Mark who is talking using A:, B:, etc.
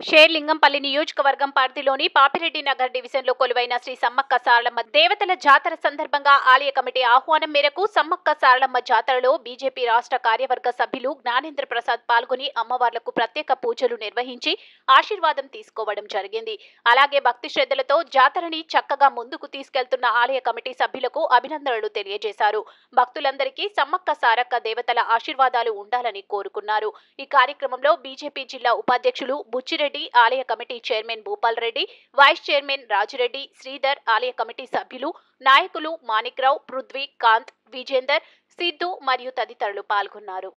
A: షేర్లింగంపల్లి నియోజకవర్గం పరిధిలోని పాపిరెడ్డి నగర్ డివిజన్లో కొలువైన శ్రీ సమ్మక్క సారలమ్మ దేవతల జాతర సందర్భంగా ఆలయ కమిటీ ఆహ్వానం మేరకు సమ్మక్క సారలమ్మ జాతరలో బీజేపీ రాష్ట్ర కార్యవర్గ సభ్యులు జ్ఞానేంద్ర ప్రసాద్ పాల్గొని అమ్మవార్లకు ప్రత్యేక పూజలు నిర్వహించి ఆశీర్వాదం తీసుకోవడం జరిగింది అలాగే భక్తి శ్రద్ధలతో జాతరని చక్కగా ముందుకు తీసుకెళ్తున్న ఆలయ కమిటీ సభ్యులకు అభినందనలు తెలియజేశారు భక్తులందరికీ సమ్మక్క సారక్క దేవతల ఆశీర్వాదాలు ఉండాలని కోరుకున్నారు ఈ కార్యక్రమంలో బీజేపీ జిల్లా ఉపాధ్యక్షులు బుచ్చిరెడ్డి ఆలయ committee chairman Bhupal Reddy vice chairman Rajureddy Sridhar ఆలయ కమిటీ సభ్యులు నాయకులు మాణిక్రావు పృథ్వీ కాంత్ విజేందర్ సిద్ధు మరియు తదితరులు పాల్గొన్నారు